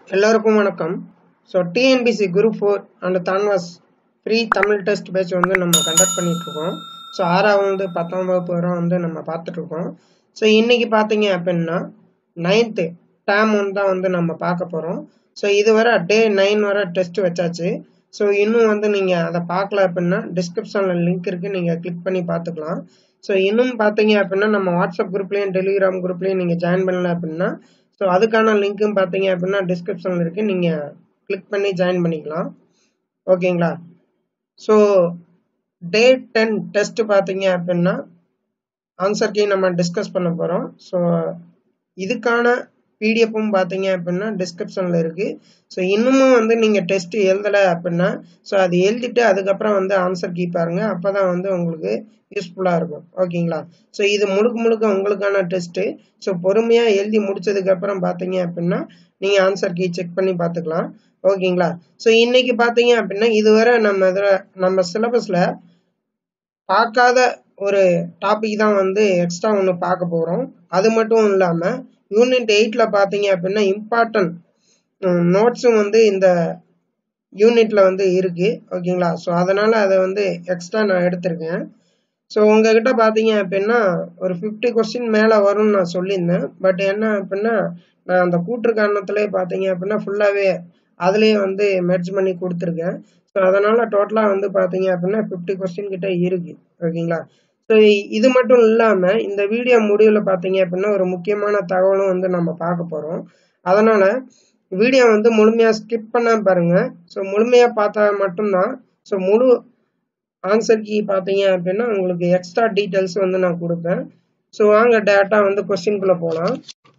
எல்லோருக்கும் வணக்கம் so TNPSC group four and தான்வாஸ் ஃப்ரீ தமிழ் டெஸ்ட் பேட்ச் வந்து நம்ம கண்டக்ட் பண்ணிட்டு இருக்கோம் ஸோ ஆறாவது பத்தாம் வகுப்பு வரை வந்து நம்ம பார்த்துட்டு இருக்கோம் ஸோ இன்னைக்கு பார்த்தீங்க அப்படின்னா நைன்த்து டேம் ஒன் தான் வந்து நம்ம பார்க்க போகிறோம் ஸோ இது வரை டே நைன் வரை டெஸ்ட் வச்சாச்சு ஸோ இன்னும் வந்து நீங்கள் அதை பார்க்கல அப்படின்னா டிஸ்கிரிப்ஷனில் லிங்க் இருக்குது நீங்கள் கிளிக் பண்ணி பார்த்துக்கலாம் ஸோ இன்னும் பார்த்தீங்க அப்படின்னா நம்ம வாட்ஸ்அப் குரூப்லேயும் டெலிகிராம் குரூப்லேயும் நீங்கள் ஜாயின் பண்ணல அப்படின்னா ஸோ அதுக்கான லிங்க்கும் பார்த்தீங்க அப்படின்னா டிஸ்கிரிப்ஷனில் இருக்குது நீங்கள் கிளிக் பண்ணி ஜாயின் பண்ணிக்கலாம் ஓகேங்களா ஸோ டே டென் டெஸ்ட் பார்த்தீங்க அப்படின்னா ஆன்சர் கீ நம்ம டிஸ்கஸ் பண்ண போகிறோம் ஸோ இதுக்கான பிடிஎஃப்பும் பார்த்தீங்க அப்படின்னா டிஸ்கிரிப்ஷனில் இருக்குது ஸோ இன்னமும் வந்து நீங்கள் டெஸ்ட் எழுதலை அப்படின்னா ஸோ அது எழுதிட்டு அதுக்கப்புறம் வந்து ஆன்சர் கீ பாருங்க அப்போ தான் வந்து உங்களுக்கு யூஸ்ஃபுல்லாக இருக்கும் ஓகேங்களா ஸோ இது முழுக்க முழுக்க உங்களுக்கான டெஸ்ட்டு ஸோ பொறுமையாக எழுதி முடிச்சதுக்கப்புறம் பார்த்தீங்க அப்படின்னா நீங்கள் ஆன்சர் கீ செக் பண்ணி பார்த்துக்கலாம் ஓகேங்களா ஸோ இன்னைக்கு பார்த்தீங்க அப்படின்னா இதுவரை நம்ம இதில் நம்ம சிலபஸில் பார்க்காத ஒரு டாபிக் தான் வந்து எக்ஸ்ட்ரா ஒன்று பார்க்க போகிறோம் அது மட்டும் இல்லாமல் யூனிட் எயிட்டில் பார்த்தீங்க அப்படின்னா இம்பார்ட்டன்ட் நோட்ஸும் வந்து இந்த யூனிட்ல வந்து இருக்கு ஓகேங்களா ஸோ அதனால அதை வந்து எக்ஸ்ட்ரா நான் எடுத்திருக்கேன் ஸோ உங்ககிட்ட பார்த்தீங்க அப்படின்னா ஒரு ஃபிஃப்டி கொஸ்டின் மேலே வரும்னு நான் சொல்லியிருந்தேன் பட் என்ன அப்படின்னா நான் அந்த கூற்று காரணத்திலே பார்த்தீங்க அப்படின்னா ஃபுல்லாகவே அதுலேயே வந்து மெர்ஜ் பண்ணி கொடுத்துருக்கேன் ஸோ அதனால டோட்டலாக வந்து பார்த்தீங்க அப்படின்னா ஃபிஃப்டி கொஸ்டின் கிட்ட இருக்கு ஓகேங்களா ஸோ இது மட்டும் இல்லாமல் இந்த வீடியோ முடிவில் பார்த்தீங்க அப்படின்னா ஒரு முக்கியமான தகவலும் வந்து நம்ம பார்க்க போகிறோம் அதனால வீடியோ வந்து முழுமையாக ஸ்கிப் பண்ண பாருங்க ஸோ முழுமையாக பார்த்தா மட்டும்தான் ஸோ முழு ஆன்சர் கீ பார்த்தீங்க அப்படின்னா உங்களுக்கு எக்ஸ்ட்ரா டீட்டெயில்ஸ் வந்து நான் கொடுப்பேன் ஸோ வாங்க டேட்டா வந்து கொஸ்டின்குள்ளே போகலாம்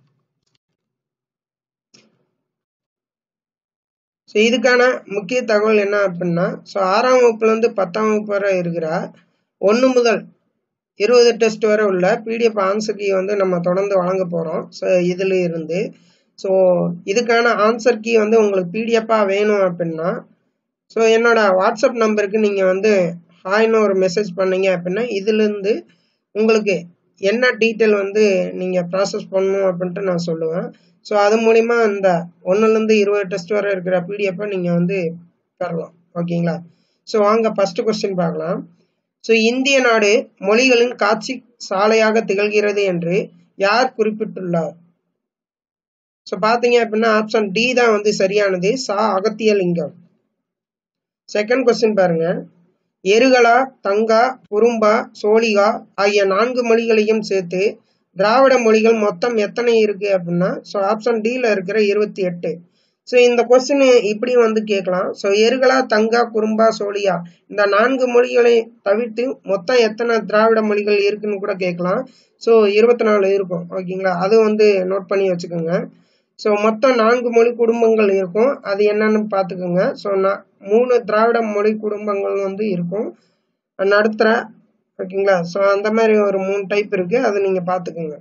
ஸோ இதுக்கான முக்கிய தகவல் என்ன அப்படின்னா ஸோ ஆறாம் வகுப்புலேருந்து பத்தாம் வகுப்பு வரை இருக்கிற ஒன்று முதல் இருபது டெஸ்ட் வரை உள்ள பிடிஎஃப் ஆன்சர் கீ வந்து நம்ம தொடர்ந்து வழங்க போகிறோம் ஸோ இதில் இருந்து ஸோ இதுக்கான ஆன்சர் கீ வந்து உங்களுக்கு பிடிஎஃபாக வேணும் அப்படின்னா ஸோ என்னோட வாட்ஸ்அப் நம்பருக்கு நீங்கள் வந்து ஹாய்னு ஒரு மெசேஜ் பண்ணீங்க அப்படின்னா இதுலேருந்து உங்களுக்கு என்ன டீட்டெயில் வந்து நீங்கள் ப்ராசஸ் பண்ணணும் அப்படின்ட்டு நான் சொல்லுவேன் ஸோ அது மூலிமா இந்த ஒன்றுலேருந்து இருபது டெஸ்ட் வரை இருக்கிற பிடிஎஃப்பை நீங்கள் வந்து பெறலாம் ஓகேங்களா ஸோ வாங்க ஃபஸ்ட்டு கொஸ்டின் பார்க்கலாம் ஸோ இந்திய நாடு மொழிகளின் காட்சி சாலையாக திகழ்கிறது என்று யார் குறிப்பிட்டுள்ளார் ஸோ பார்த்தீங்க அப்படின்னா ஆப்ஷன் டி தான் வந்து சரியானது சா அகத்தியலிங்கம் செகண்ட் கொஸ்டின் பாருங்க எருகலா தங்கா குறும்பா சோழிகா ஆகிய நான்கு மொழிகளையும் சேர்த்து திராவிட மொழிகள் மொத்தம் எத்தனை இருக்கு அப்படின்னா ஸோ ஆப்ஷன் டியில் இருக்கிற இருபத்தி எட்டு ஸோ இந்த கொஸ்டின் இப்படி வந்து கேட்கலாம் ஸோ எருகலா தங்கா குறும்பா சோழியா இந்த நான்கு மொழிகளை தவிர்த்து மொத்தம் எத்தனை திராவிட மொழிகள் இருக்குன்னு கூட கேட்கலாம் ஸோ இருபத்தி நாலு இருக்கும் ஓகேங்களா அது வந்து நோட் பண்ணி வச்சுக்கோங்க ஸோ மொத்தம் நான்கு மொழி குடும்பங்கள் இருக்கும் அது என்னன்னு பார்த்துக்கோங்க ஸோ நான் மூணு திராவிட மொழி குடும்பங்கள் வந்து இருக்கும் நடுத்தர ஓகேங்களா ஸோ அந்த மாதிரி ஒரு மூணு டைப் இருக்கு அதை நீங்கள் பார்த்துக்கோங்க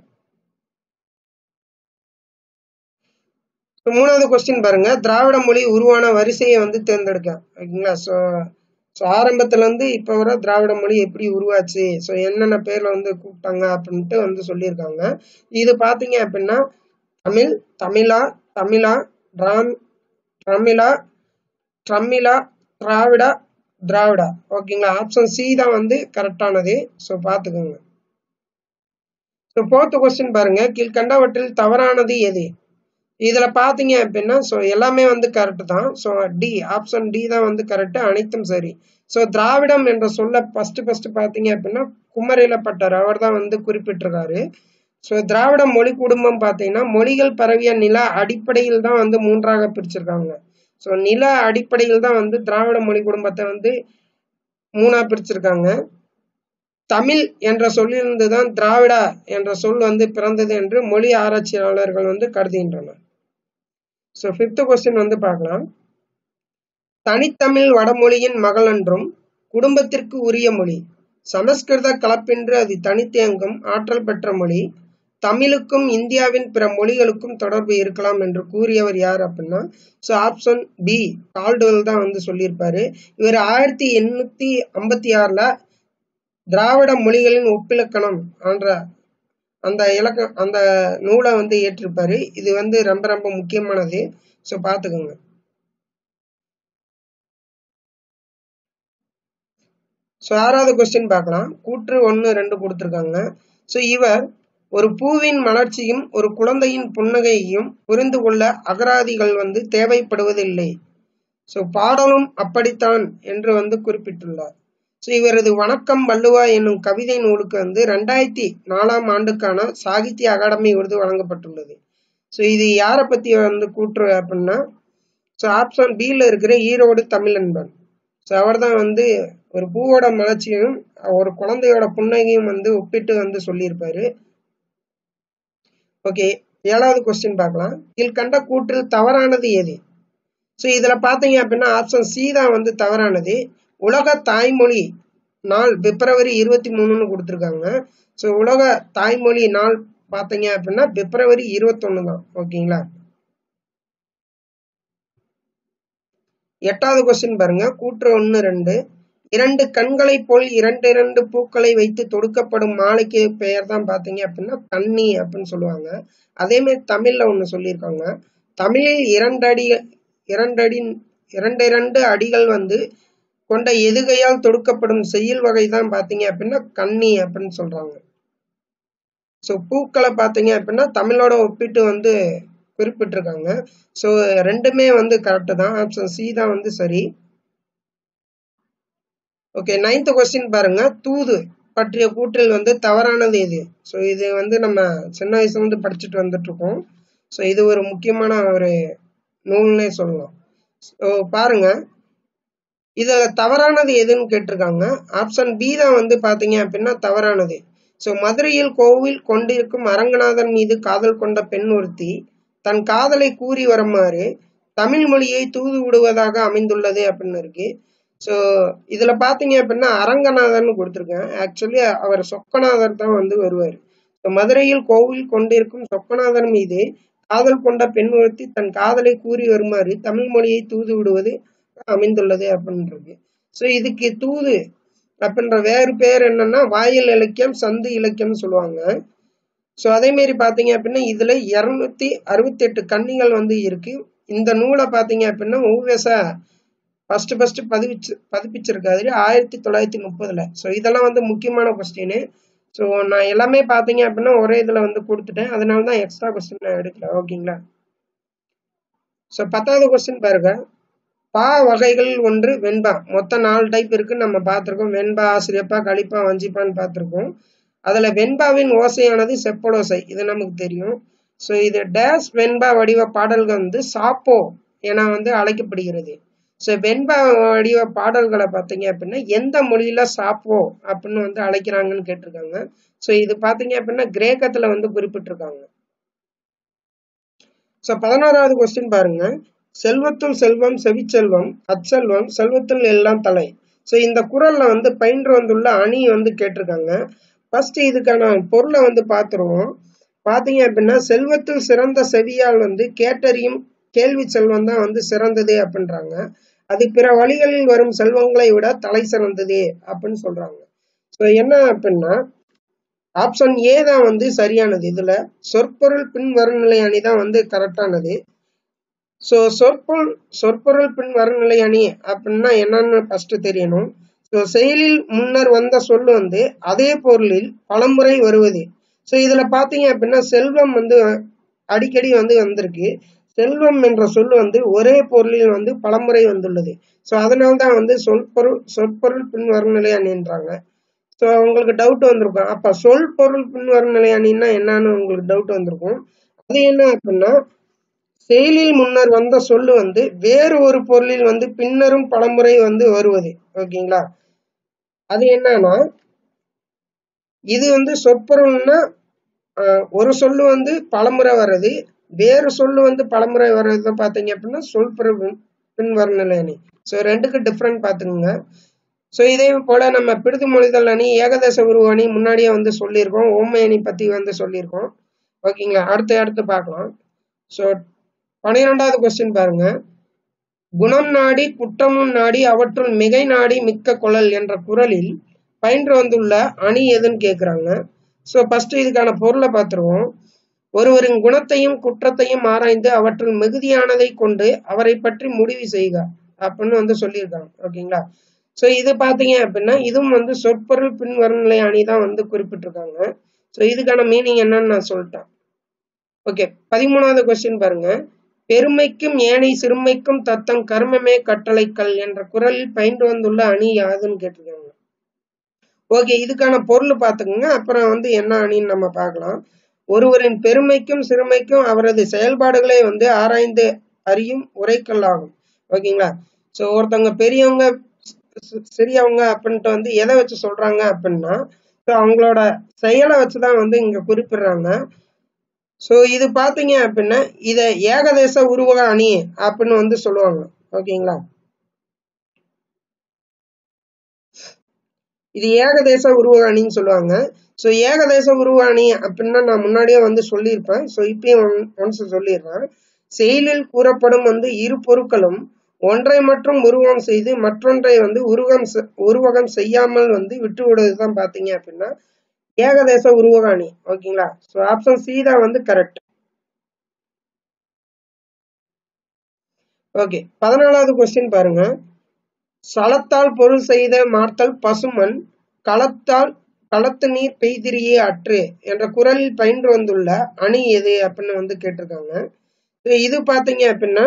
ஸோ மூணாவது கொஸ்டின் பாருங்க திராவிட மொழி உருவான வரிசையை வந்து தேர்ந்தெடுக்க ஓகேங்களா ஸோ ஸோ ஆரம்பத்துலேருந்து இப்போ வர திராவிட மொழி எப்படி உருவாச்சு ஸோ என்னென்ன பேரில் வந்து கூப்பிட்டாங்க அப்படின்ட்டு வந்து சொல்லியிருக்காங்க இது பார்த்தீங்க அப்படின்னா தமிழ் தமிழா தமிழா டிராம் தமிழா ட்ரமிழா திராவிடா திராவிடா ஓகேங்களா ஆப்ஷன் சி தான் வந்து கரெக்டானது ஸோ பார்த்துக்கோங்க ஸோ ஃபோர்த்து கொஸ்டின் பாருங்க கீழ்கண்டவற்றில் தவறானது எது இதில் பார்த்தீங்க அப்படின்னா ஸோ எல்லாமே வந்து கரெக்டு தான் ஸோ டி ஆப்ஷன் டி தான் வந்து கரெக்டு அனைத்தும் சரி ஸோ திராவிடம் என்ற சொல்ல ஃபஸ்ட்டு ஃபஸ்ட்டு பார்த்தீங்க அப்படின்னா குமரிலப்பட்டர் அவர் தான் வந்து குறிப்பிட்டிருக்காரு ஸோ திராவிட மொழி குடும்பம் பார்த்தீங்கன்னா மொழிகள் பரவிய நில அடிப்படையில் தான் வந்து மூன்றாக பிரிச்சிருக்காங்க ஸோ நில அடிப்படையில் தான் வந்து திராவிட மொழி குடும்பத்தை வந்து மூணா பிரிச்சிருக்காங்க தமிழ் என்ற சொல்லிலிருந்து தான் திராவிடா என்ற சொல் வந்து பிறந்தது என்று மொழி ஆராய்ச்சியாளர்கள் வந்து கருதுகின்றனர் ஸோ ஃபிஃப்த் கொஸ்டின் வந்து பார்க்கலாம் தனித்தமிழ் வடமொழியின் மகள் என்றும் குடும்பத்திற்கு உரிய மொழி சமஸ்கிருத கலப்பின்றி அது தனித்தேங்கும் ஆற்றல் பெற்ற மொழி தமிழுக்கும் இந்தியாவின் பிற மொழிகளுக்கும் தொடர்பு இருக்கலாம் என்று கூறியவர் யார் அப்படின்னா ஸோ ஆப்ஷன் பி கால்டுவெல் தான் வந்து சொல்லியிருப்பாரு இவர் ஆயிரத்தி எண்ணூத்தி ஐம்பத்தி ஆறுல திராவிட மொழிகளின் ஒப்பிலக்கணம் என்ற அந்த இலக்க அந்த நூலை வந்து ஏற்றிருப்பாரு இது வந்து ரொம்ப ரொம்ப முக்கியமானது ஸோ பார்த்துக்கோங்க ஸோ ஆறாவது கொஸ்டின் பார்க்கலாம் கூற்று ஒன்று ரெண்டு கொடுத்துருக்காங்க ஸோ இவர் ஒரு பூவின் மலர்ச்சியும் ஒரு குழந்தையின் புன்னகையையும் புரிந்து கொள்ள அகராதிகள் வந்து தேவைப்படுவதில்லை ஸோ பாடலும் அப்படித்தான் என்று வந்து குறிப்பிட்டுள்ளார் ஸோ இவரது வணக்கம் வள்ளுவா என்னும் கவிதை நூலுக்கு வந்து ரெண்டாயிரத்தி நாலாம் ஆண்டுக்கான சாகித்ய அகாடமி விருது வழங்கப்பட்டுள்ளது ஸோ இது யாரை பற்றி வந்து கூற்று அப்படின்னா ஸோ ஆப்ஷன் பியில் இருக்கிற ஈரோடு தமிழன்பன் ஸோ அவர் தான் வந்து ஒரு பூவோட மலர்ச்சியும் ஒரு குழந்தையோட புன்னகையும் வந்து ஒப்பிட்டு வந்து சொல்லியிருப்பாரு ஓகே ஏழாவது கொஸ்டின் பார்க்கலாம் கீழ்கண்ட கூற்றில் தவறானது எது ஸோ இதில் பார்த்தீங்க அப்படின்னா ஆப்ஷன் சி தான் வந்து தவறானது உலக தாய்மொழி நாள் பிப்ரவரி இருபத்தி மூணுன்னு கொடுத்துருக்காங்க ஸோ உலக தாய்மொழி நாள் பார்த்தீங்க அப்படின்னா பிப்ரவரி இருபத்தொன்று தான் ஓகேங்களா எட்டாவது கொஸ்டின் பாருங்க கூற்று ஒன்று ரெண்டு இரண்டு கண்களை போல் இரண்டு இரண்டு பூக்களை வைத்து தொடுக்கப்படும் மாலைக்கு பெயர் தான் பார்த்தீங்க அப்படின்னா கன்னி அப்படின்னு சொல்லுவாங்க அதே மாதிரி தமிழ்ல ஒன்று சொல்லியிருக்காங்க தமிழில் இரண்டு அடி இரண்டடி இரண்டு இரண்டு அடிகள் வந்து கொண்ட எதுகையால் தொடுக்கப்படும் செய்யுள் வகை தான் பார்த்தீங்க அப்படின்னா கன்னி அப்படின்னு சொல்றாங்க ஸோ பூக்களை பார்த்தீங்க அப்படின்னா தமிழோட ஒப்பிட்டு வந்து குறிப்பிட்டிருக்காங்க ஸோ ரெண்டுமே வந்து கரெக்டு தான் ஆப்ஷன் சி தான் வந்து சரி ஓகே நைன்த் கொஸ்டின் பாருங்க தூது பற்றிய கூற்றில் வந்து தவறானது இது ஸோ இது வந்து நம்ம சின்ன வயசுல இருந்து படிச்சுட்டு வந்துட்டு இருக்கோம் ஸோ இது ஒரு முக்கியமான ஒரு நூல்னே சொல்லலாம் ஸோ பாருங்க இது தவறானது எதுன்னு கேட்டிருக்காங்க ஆப்ஷன் பி தான் வந்து பார்த்தீங்க அப்படின்னா தவறானது ஸோ மதுரையில் கோவில் கொண்டிருக்கும் அரங்கநாதன் மீது காதல் கொண்ட பெண் ஒருத்தி தன் காதலை கூறி வருமாறு தமிழ் மொழியை தூது விடுவதாக அமைந்துள்ளது அப்படின்னு இருக்கு ஸோ இதுல பாத்தீங்க அப்படின்னா அரங்கநாதன் கொடுத்துருக்கேன் ஆக்சுவலி அவர் சொக்கநாதர் தான் வந்து வருவார் ஸோ மதுரையில் கோவில் கொண்டிருக்கும் சொக்கநாதர் மீது காதல் கொண்ட பெண் ஒருத்தி தன் காதலை கூறி வருமாறு தமிழ் மொழியை தூது விடுவது அமைந்துள்ளது அப்படின்றது ஸோ இதுக்கு தூது அப்படின்ற வேறு பேர் என்னன்னா வாயில் இலக்கியம் சந்து இலக்கியம்னு சொல்லுவாங்க ஸோ அதே மாதிரி பார்த்தீங்க அப்படின்னா இதுல இருநூத்தி அறுபத்தி எட்டு கன்னிகள் வந்து இருக்கு இந்த நூலை பார்த்தீங்க அப்படின்னா ஊவேசா ஃபர்ஸ்ட் ஃபர்ஸ்ட் பதிவிச்சு பதிப்பிச்சிருக்காரு ஆயிரத்தி தொள்ளாயிரத்தி முப்பதுல ஸோ இதெல்லாம் வந்து முக்கியமான கொஸ்டின் ஸோ நான் எல்லாமே பார்த்தீங்க அப்படின்னா ஒரே இதில் வந்து கொடுத்துட்டேன் அதனால தான் எக்ஸ்ட்ரா கொஸ்டின் நான் எடுக்கல ஓகேங்களா ஸோ பத்தாவது கொஸ்டின் பாருங்க பா வகைகள் ஒன்று வெண்பா மொத்தம் நாலு டைப் இருக்கு நம்ம பார்த்துருக்கோம் வெண்பா ஆசிரியப்பா கழிப்பா வஞ்சிப்பான்னு பார்த்துருக்கோம் அதுல வெண்பாவின் ஓசையானது செப்பலோசை இது நமக்கு தெரியும் ஸோ இது டேஸ் வெண்பா வடிவ பாடல்கள் வந்து சாப்போ என வந்து அழைக்கப்படுகிறது ஸோ வெண்பா வடிவ பாடல்களை பார்த்தீங்க அப்படின்னா எந்த மொழியில சாப்போ அப்படின்னு வந்து அழைக்கிறாங்கன்னு கேட்டிருக்காங்க ஸோ இது பார்த்தீங்க அப்படின்னா கிரேக்கத்துல வந்து குறிப்பிட்டிருக்காங்க ஸோ பதினோராவது கொஸ்டின் பாருங்க செல்வத்துள் செல்வம் செவிச்செல்வம் அச்செல்வம் செல்வத்துள் எல்லாம் தலை ஸோ இந்த குரல்ல வந்து பயின்று வந்துள்ள அணி வந்து கேட்டிருக்காங்க ஃபர்ஸ்ட் இதுக்கான பொருளை வந்து பார்த்துருவோம் பார்த்தீங்க அப்படின்னா செல்வத்தில் சிறந்த செவியால் வந்து கேட்டறியும் கேள்வி செல்வம் தான் வந்து சிறந்தது அப்படின்றாங்க அது பிற வழிகளில் வரும் செல்வங்களை விட தலை சிறந்தது அப்படின்னு சொல்றாங்க ஸோ என்ன அப்படின்னா ஆப்ஷன் ஏ தான் வந்து சரியானது இதுல சொற்பொருள் பின் வருநிலை அணி தான் வந்து கரெக்டானது ஸோ சொற்பொருள் சொற்பொருள் பின் வருநிலை அணி அப்படின்னா என்னன்னு ஃபர்ஸ்ட் தெரியணும் ஸோ செயலில் முன்னர் வந்த சொல் வந்து அதே பொருளில் பலமுறை வருவது ஸோ இதுல பாத்தீங்க அப்படின்னா செல்வம் வந்து அடிக்கடி வந்து வந்திருக்கு செல்வம் என்ற சொல் வந்து ஒரே பொருளில் வந்து பலமுறை வந்துள்ளது ஸோ அதனால தான் வந்து சொற்பொருள் சொற்பொருள் பின் வருநிலை அணின்றாங்க ஸோ உங்களுக்கு டவுட் வந்திருக்கும் அப்ப சொல் பொருள் பின் வருநிலை அணின்னா என்னன்னு உங்களுக்கு டவுட் வந்திருக்கும் அது என்ன அப்படின்னா செயலில் முன்னர் வந்த சொல்லு வந்து வேறு ஒரு பொருளில் வந்து பின்னரும் பலமுறை வந்து வருவது ஓகேங்களா அது என்னன்னா இது வந்து சொற்பொருள்னா ஒரு சொல்லு வந்து பலமுறை வர்றது வேறு சொல்லு வந்து பலமுறை வர்றது பார்த்தீங்க அப்படின்னா சொல் பொருள் பின் வரநிலை அணி ஸோ ரெண்டுக்கு டிஃப்ரெண்ட் பார்த்துக்குங்க ஸோ இதே போல நம்ம பிடித்து மொழிதல் அணி ஏகதேச உருவ அணி முன்னாடியே வந்து சொல்லியிருக்கோம் ஓமை அணி பத்தி வந்து சொல்லியிருக்கோம் ஓகேங்களா அடுத்து அடுத்து பார்க்கலாம் ஸோ பன்னிரெண்டாவது கொஸ்டின் பாருங்க குணம் நாடி குற்றமும் நாடி அவற்றுள் மிகை நாடி மிக்க குழல் என்ற குரலில் பயின்று வந்துள்ள அணி எதுன்னு கேட்குறாங்க ஸோ ஃபர்ஸ்ட் இதுக்கான பொருளை பார்த்துருவோம் ஒருவரின் குணத்தையும் குற்றத்தையும் ஆராய்ந்து அவற்றில் மிகுதியானதை கொண்டு அவரை பற்றி முடிவு செய்க அப்படின்னு வந்து சொல்லியிருக்காங்க ஓகேங்களா ஸோ இது பார்த்தீங்க அப்படின்னா இதுவும் வந்து சொற்பொருள் பின்வரும் நிலை அணி தான் வந்து குறிப்பிட்டிருக்காங்க ஸோ இதுக்கான மீனிங் என்னன்னு நான் சொல்லிட்டேன் ஓகே பதிமூணாவது கொஸ்டின் பாருங்க பெருமைக்கும் ஏனை சிறுமைக்கும் தத்தம் கர்மமே கட்டளைக்கல் என்ற குரலில் பயின்று வந்துள்ள அணி யாதுன்னு கேட்டிருக்காங்க ஓகே இதுக்கான பொருள் பார்த்துக்கோங்க அப்புறம் வந்து என்ன அணின்னு நம்ம பார்க்கலாம் ஒருவரின் பெருமைக்கும் சிறுமைக்கும் அவரது செயல்பாடுகளை வந்து ஆராய்ந்து அறியும் உரைக்கல் ஆகும் ஓகேங்களா ஸோ ஒருத்தவங்க பெரியவங்க சிறியவங்க அப்படின்ட்டு வந்து எதை வச்சு சொல்றாங்க அப்படின்னா ஸோ அவங்களோட செயலை வச்சுதான் வந்து இங்க குறிப்பிடுறாங்க ஸோ இது பார்த்தீங்க அப்படின்னா இதை ஏகதேச உருவக அணி அப்படின்னு வந்து சொல்லுவாங்க ஓகேங்களா இது ஏகதேச உருவக அணின்னு சொல்லுவாங்க ஸோ ஏகதேச உருவ அணி அப்படின்னா நான் முன்னாடியே வந்து சொல்லியிருப்பேன் ஸோ இப்பயும் ஒன்ஸ் சொல்லிடுறேன் செயலில் கூறப்படும் வந்து இரு பொருட்களும் ஒன்றை மற்றும் உருவகம் செய்து மற்றொன்றை வந்து உருவகம் உருவகம் செய்யாமல் வந்து விட்டு விடுவது தான் பார்த்தீங்க அப்படின்னா ஏகதேச உருவக அணி ஓகேங்களா ஸோ ஆப்ஷன் சி தான் வந்து கரெக்ட் ஓகே பதினாலாவது கொஸ்டின் பாருங்க சலத்தால் பொருள் செய்த மார்த்தல் பசுமன் களத்தால் களத்து நீர் பெய்திரியே அற்று என்ற குரலில் பயின்று வந்துள்ள அணி எது அப்படின்னு வந்து கேட்டிருக்காங்க இது பாத்தீங்க அப்படின்னா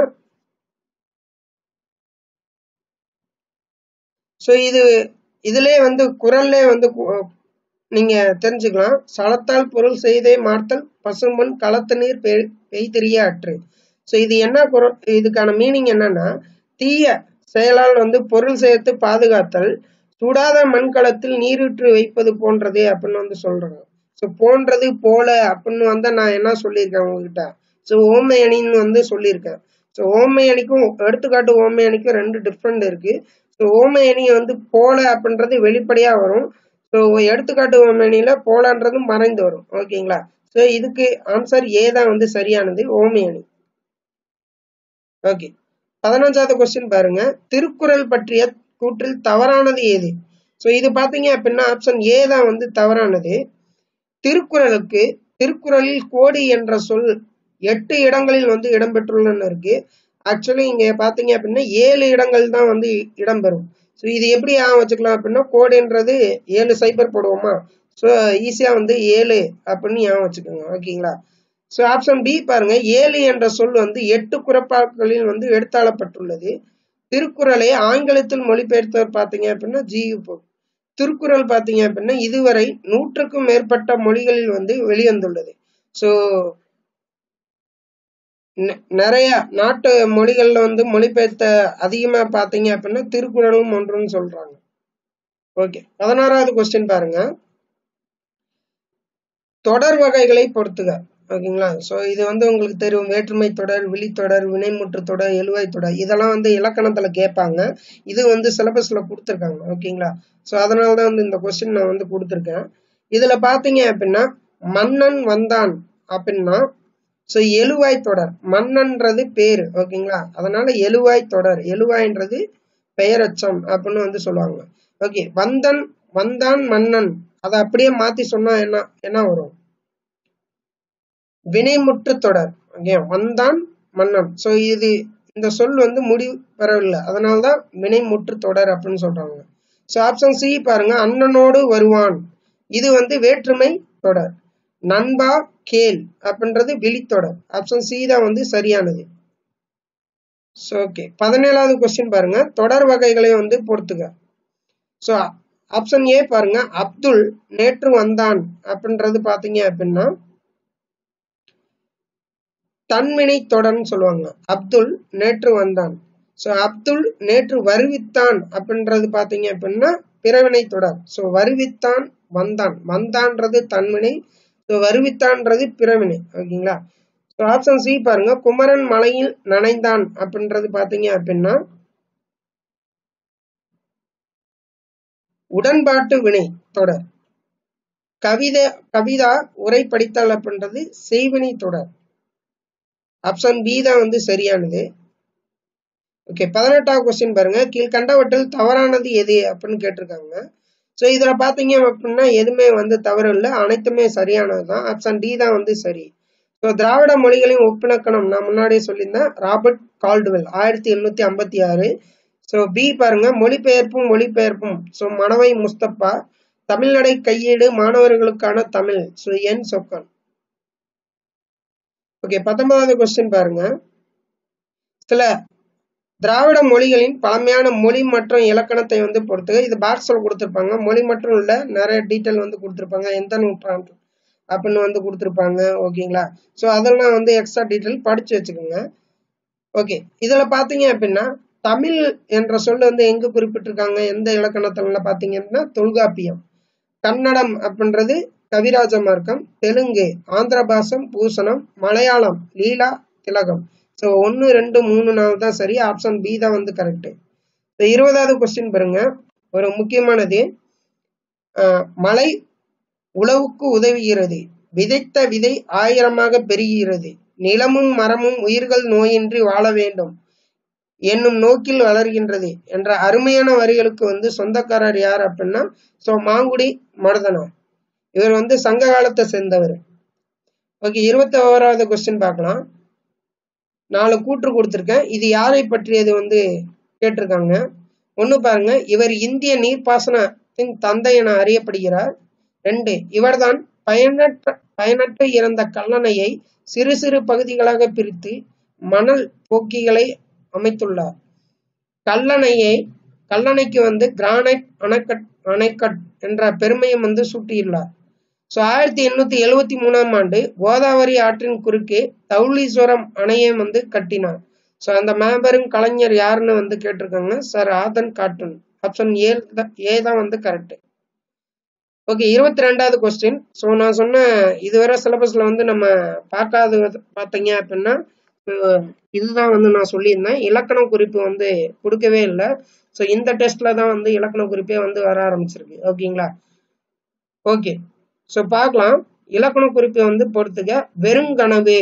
ஸோ இது இதுலயே வந்து குரல்லே வந்து நீங்க தெரிஞ்சுக்கலாம் சலத்தால் பொருள் செய்தே மார்த்தல் பசுமண் களத்து நீர் பெய்திரிய அற்று ஸோ இது என்ன குரல் இதுக்கான மீனிங் என்னன்னா தீய செயலால் வந்து பொருள் சேர்த்து பாதுகாத்தல் சுடாத மண்கலத்தில் நீரூற்று வைப்பது போன்றது அப்படின்னு வந்து சொல்றாங்க ஸோ போன்றது போல அப்படின்னு வந்து நான் என்ன சொல்லியிருக்கேன் உங்ககிட்ட ஸோ ஓமை அணின்னு வந்து சொல்லியிருக்கேன் ஸோ ஓமை அணிக்கும் எடுத்துக்காட்டு ஓமை அணிக்கும் ரெண்டு டிஃப்ரெண்ட் இருக்கு ஸோ ஓமை அணி வந்து போல அப்படின்றது வெளிப்படையா வரும் ஸோ எடுத்துக்காட்டு ஓமை அணியில போலன்றது மறைந்து வரும் ஓகேங்களா ஸோ இதுக்கு ஆன்சர் ஏ தான் வந்து சரியானது ஓமை அணி ஓகே பதினஞ்சாவது கொஸ்டின் பாருங்க திருக்குறள் பற்றிய கூற்றில் தவறானது ஏது ஸோ இது பார்த்தீங்க அப்படின்னா ஆப்ஷன் ஏ தான் வந்து தவறானது திருக்குறளுக்கு திருக்குறளில் கோடி என்ற சொல் எட்டு இடங்களில் வந்து இடம்பெற்றுள்ளன்னு இருக்கு ஆக்சுவலி இங்க பாத்தீங்க அப்படின்னா ஏழு இடங்கள் தான் வந்து இடம்பெறும் ஸோ இது எப்படி ஆகும் வச்சுக்கலாம் அப்படின்னா கோடின்றது ஏழு சைபர் போடுவோமா ஸோ ஈஸியா வந்து ஏழு அப்படின்னு ஞாபகம் வச்சுக்கோங்க ஓகேங்களா ஸோ ஆப்ஷன் பி பாருங்க ஏழு என்ற சொல் வந்து எட்டு குறப்பாக்களில் வந்து எடுத்தாளப்பட்டுள்ளது திருக்குறளை ஆங்கிலத்தில் மொழிபெயர்த்தவர் பார்த்தீங்க அப்படின்னா ஜியு போப் திருக்குறள் பார்த்தீங்க அப்படின்னா இதுவரை நூற்றுக்கும் மேற்பட்ட மொழிகளில் வந்து வெளிவந்துள்ளது ஸோ நிறைய நாட்டு மொழிகள்ல வந்து மொழிபெயர்த்த அதிகமா பாத்தீங்க அப்படின்னா திருக்குறளும் ஒன்றுன்னு சொல்றாங்க ஓகே பதினாறாவது கொஸ்டின் பாருங்க தொடர் வகைகளை பொறுத்துக ஓகேங்களா ஸோ இது வந்து உங்களுக்கு தெரியும் வேற்றுமை தொடர் விழித்தொடர் வினைமுற்று தொடர் எழுவாய் தொடர் இதெல்லாம் வந்து இலக்கணத்துல கேட்பாங்க இது வந்து சிலபஸ்ல கொடுத்துருக்காங்க ஓகேங்களா ஸோ அதனால தான் வந்து இந்த கொஸ்டின் நான் வந்து கொடுத்துருக்கேன் இதுல பாத்தீங்க அப்படின்னா மன்னன் வந்தான் அப்படின்னா ஸோ எழுவாய் தொடர் மன்னன்றது பேரு ஓகேங்களா அதனால எழுவாய் தொடர் எழுவாய்ன்றது பெயரச்சம் அப்படின்னு வந்து சொல்லுவாங்க ஓகே வந்தன் வந்தான் மன்னன் அதை அப்படியே மாத்தி சொன்னா என்ன என்ன வரும் வினைமுற்று தொடர் ஓகே வந்தான் மன்னன் ஸோ இது இந்த சொல் வந்து முடிவு பெறவில்லை அதனால்தான் வினைமுற்று தொடர் அப்படின்னு சொல்றாங்க ஸோ ஆப்ஷன் சி பாருங்க அண்ணனோடு வருவான் இது வந்து வேற்றுமை தொடர் நண்பா கேள் அப்படின்றது விழித்தொடர் ஆப்ஷன் சி தான் வந்து சரியானது ஸோ ஓகே பதினேழாவது கொஸ்டின் பாருங்க தொடர் வகைகளை வந்து பொறுத்துக்க ஸோ ஆப்ஷன் ஏ பாருங்க அப்துல் நேற்று வந்தான் அப்படின்றது பாத்தீங்க அப்படின்னா தன்வினை தொடர்ன்னு சொல்லுவாங்க அப்துல் நேற்று வந்தான் ஸோ அப்துல் நேற்று வருவித்தான் அப்படின்றது பாத்தீங்க அப்படின்னா பிறவினை தொடர் ஸோ வருவித்தான் வந்தான் வந்தான்றது தன்வினை ஸோ வருவித்தான்றது பிறவினை ஓகேங்களா ஸோ ஆப்ஷன் சி பாருங்க குமரன் மலையில் நனைந்தான் அப்படின்றது பாத்தீங்க அப்படின்னா உடன்பாட்டு வினை தொடர் கவிதை கவிதா உரை படித்தல் அப்படின்றது செய்வினை தொடர் ஆப்ஷன் பி தான் வந்து சரியானது ஓகே பதினெட்டாவது கொஸ்டின் பாருங்க கீழ்கண்டவற்றில் தவறானது எது அப்படின்னு கேட்டிருக்காங்க ஸோ இதுல பாத்தீங்க அப்படின்னா எதுவுமே வந்து தவறு இல்லை அனைத்துமே சரியானது தான் ஆப்ஷன் டி தான் வந்து சரி ஸோ திராவிட மொழிகளின் ஒப்பிலக்கணம் நான் முன்னாடியே சொல்லியிருந்தேன் ராபர்ட் கால்டுவெல் ஆயிரத்தி எண்ணூத்தி ஐம்பத்தி ஆறு ஸோ பி பாருங்க மொழிபெயர்ப்பும் மொழிபெயர்ப்பும் ஸோ மணவை முஸ்தப்பா தமிழ்நடை கையேடு மாணவர்களுக்கான Tamil so N Chokkan okay பத்தொன்பதாவது கொஸ்டின் பாருங்க சில திராவிட மொழிகளின் பழமையான மொழி மற்றும் இலக்கணத்தை வந்து பொறுத்து இது பாக்ஸ்ல கொடுத்துருப்பாங்க மொழி மற்றும் உள்ள நிறைய டீட்டெயில் வந்து கொடுத்துருப்பாங்க எந்த நூற்றாண்டு அப்படின்னு வந்து கொடுத்துருப்பாங்க ஓகேங்களா ஸோ அதெல்லாம் வந்து எக்ஸ்ட்ரா டீட்டெயில் படிச்சு வச்சுக்கோங்க ஓகே இதுல பாத்தீங்க அப்படின்னா தமிழ் என்ற சொல் வந்து எங்க குறிப்பிட்டிருக்காங்க எந்த இலக்கணத்துல பாத்தீங்க அப்படின்னா தொல்காப்பியம் கன்னடம் அப்படின்றது கவிராஜ மார்க்கம் தெலுங்கு ஆந்திர பாசம் பூசணம் மலையாளம் லீலா திலகம் ஸோ ஒன்று ரெண்டு மூணு நாலு தான் சரி ஆப்ஷன் பி தான் வந்து கரெக்டு இப்போ இருபதாவது கொஸ்டின் பாருங்க ஒரு முக்கியமானது மலை உழவுக்கு உதவுகிறது விதைத்த விதை ஆயிரமாக பெருகிறது நிலமும் மரமும் உயிர்கள் நோயின்றி வாழ வேண்டும் என்னும் நோக்கில் வளர்கின்றது என்ற அருமையான வரிகளுக்கு வந்து சொந்தக்காரர் யார் அப்படின்னா ஸோ மாங்குடி மருதனார் இவர் வந்து சங்க காலத்தை சேர்ந்தவர் ஓகே இருபத்தி ஓராவது கொஸ்டின் பார்க்கலாம் நாலு கூற்று கொடுத்துருக்கேன் இது யாரை பற்றியது வந்து கேட்டிருக்காங்க ஒன்று பாருங்க இவர் இந்திய நீர்ப்பாசனத்தின் தந்தை என அறியப்படுகிறார் ரெண்டு இவர்தான் பயனற்ற பயனற்று இறந்த கல்லணையை சிறு சிறு பகுதிகளாக பிரித்து மணல் போக்கிகளை அமைத்துள்ளார் கல்லணையை கல்லணைக்கு வந்து கிரானைட் அணைக்கட் அணைக்கட் என்ற பெருமையும் வந்து சூட்டியுள்ளார் ஸோ ஆயிரத்தி எண்ணூத்தி எழுவத்தி மூணாம் ஆண்டு கோதாவரி ஆற்றின் குறுக்கே தௌலீஸ்வரம் அணையை வந்து கட்டினார் ஸோ அந்த மேம்பெரும் கலைஞர் யாருன்னு வந்து கேட்டிருக்காங்க sir Aadhan cartoon option A A தான் வந்து கரெக்ட் ஓகே இருபத்தி ரெண்டாவது கொஸ்டின் ஸோ நான் சொன்ன இதுவரை சிலபஸ்ல வந்து நம்ம பார்க்காத பார்த்தீங்க அப்படின்னா இதுதான் வந்து நான் சொல்லியிருந்தேன் இலக்கண குறிப்பு வந்து கொடுக்கவே இல்லை ஸோ இந்த டெஸ்ட்ல தான் வந்து இலக்கண குறிப்பே வந்து வர ஆரம்பிச்சிருக்கு ஓகேங்களா ஓகே ஸோ பார்க்கலாம் இலக்கண குறிப்பை வந்து பொறுத்துக்க வெறுங்கனவு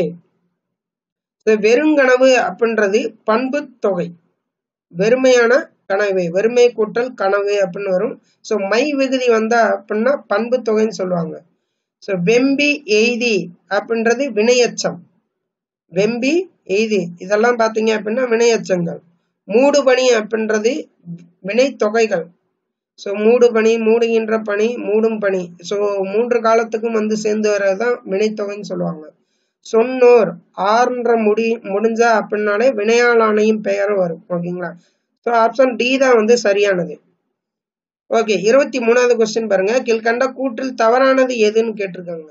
வெறுங்கனவு அப்படின்றது பண்பு தொகை வெறுமையான கனவு வெறுமை கூட்டல் கனவு அப்படின்னு வரும் ஸோ மை விகுதி வந்தா அப்படின்னா பண்பு தொகைன்னு சொல்லுவாங்க ஸோ வெம்பி எய்தி அப்படின்றது வினையச்சம் வெம்பி எய்தி இதெல்லாம் பார்த்தீங்க அப்படின்னா வினையச்சங்கள் மூடு பணி அப்படின்றது வினை தொகைகள் ஸோ மூடு பணி மூடுகின்ற பணி மூடும் பணி ஸோ மூன்று காலத்துக்கும் வந்து சேர்ந்து வர்றதுதான் வினைத்தொகைன்னு சொல்லுவாங்க சொன்னோர் ஆறுன்ற முடி முடிஞ்சா அப்படின்னாலே வினையாளானையும் பெயரும் வரும் ஓகேங்களா ஸோ ஆப்ஷன் டி தான் வந்து சரியானது ஓகே இருபத்தி மூணாவது கொஸ்டின் பாருங்க கீழ்கண்ட கூற்றில் தவறானது எதுன்னு கேட்டிருக்காங்க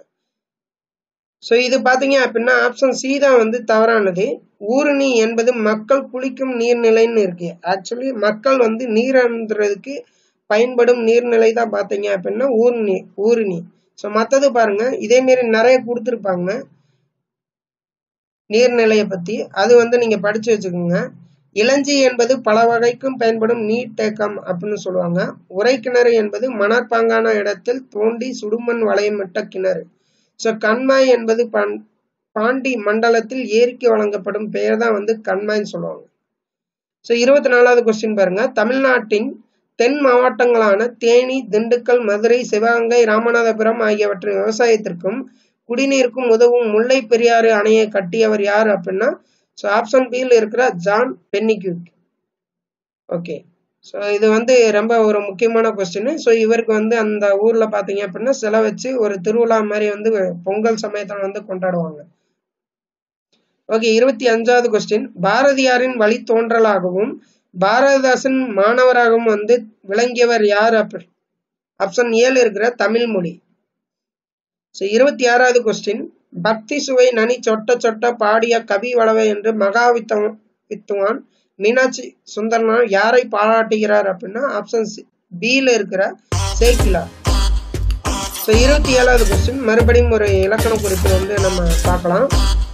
ஸோ இது பார்த்தீங்க அப்படின்னா ஆப்ஷன் சி தான் வந்து தவறானது ஊருணி என்பது மக்கள் குளிக்கும் நீர்நிலைன்னு இருக்கு ஆக்சுவலி மக்கள் வந்து நீர் அருந்துறதுக்கு பயன்படும் நீர்நிலை தான் பார்த்தீங்க அப்படின்னா ஊருணி ஊருணி ஸோ மற்றது பாருங்க இதே மாரி நிறைய கொடுத்துருப்பாங்க நீர்நிலையை பத்தி அது வந்து நீங்க படிச்சு வச்சுக்கோங்க இளஞ்சி என்பது பல வகைக்கும் பயன்படும் நீர் தேக்கம் அப்படின்னு சொல்லுவாங்க உரை கிணறு என்பது மணற்பாங்கான இடத்தில் தோண்டி சுடுமண் வளையமிட்ட கிணறு ஸோ கண்மாய் என்பது பன் பாண்டி மண்டலத்தில் ஏரிக்கு வழங்கப்படும் பெயர் தான் வந்து கண்மாய்ன்னு சொல்லுவாங்க ஸோ இருபத்தி நாலாவது கொஸ்டின் பாருங்க தமிழ்நாட்டின் தென் மாவட்டங்களான தேனி திண்டுக்கல் மதுரை சிவகங்கை ராமநாதபுரம் ஆகியவற்றின் விவசாயத்திற்கும் குடிநீருக்கும் உதவும் முல்லை பெரியாறு அணையை கட்டியவர் யார் அப்படின்னா ஸோ ஆப்ஷன் பியில் இருக்கிற ஜான் பென்னிக்யூக் ஓகே ஸோ இது வந்து ரொம்ப ஒரு முக்கியமான கொஸ்டின் ஸோ இவருக்கு வந்து அந்த ஊர்ல பாத்தீங்க அப்படின்னா சிலை வச்சு ஒரு திருவிழா மாதிரி வந்து பொங்கல் சமயத்தில் வந்து கொண்டாடுவாங்க ஓகே இருபத்தி அஞ்சாவது கொஸ்டின் பாரதியாரின் வழித்தோன்றலாகவும் பாரதிதாசன் மாணவராகவும் வந்து விளங்கியவர் யார் அப்படி ஆப்ஷன் ஏழு இருக்கிற தமிழ் மொழி ஸோ இருபத்தி ஆறாவது கொஸ்டின் பக்தி சுவை நனி சொட்ட சொட்ட பாடிய கவி வளவை என்று மகா வித்தவன் வித்துவான் மீனாட்சி சுந்தரனார் யாரை பாராட்டுகிறார் அப்படின்னா ஆப்ஷன் பியில் இருக்கிற சேக்கிலா ஸோ இருபத்தி ஏழாவது கொஸ்டின் மறுபடியும் ஒரு இலக்கண குறிப்பு வந்து நம்ம பார்க்கலாம்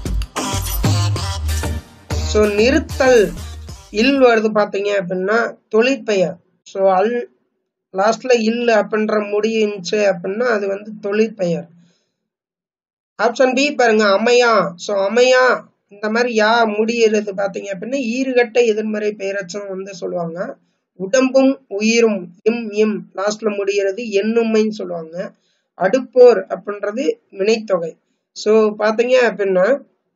ஸோ நிறுத்தல் இல் வருது பார்த்தீங்க அப்படின்னா தொழிற்பெயர் ஸோ அல் லாஸ்ட்ல இல் அப்படின்ற முடிஞ்சுச்சு அப்படின்னா அது வந்து தொழிற்பெயர் ஆப்ஷன் பி பாருங்க அமையா ஸோ அமையா இந்த மாதிரி யா முடிகிறது பார்த்தீங்க அப்படின்னா ஈறுகட்ட எதிர்மறை பெயரச்சம் வந்து சொல்லுவாங்க உடம்பும் உயிரும் இம் இம் லாஸ்ட்ல முடிகிறது எண்ணுமைன்னு சொல்லுவாங்க அடுப்போர் அப்படின்றது வினைத்தொகை ஸோ பார்த்தீங்க அப்படின்னா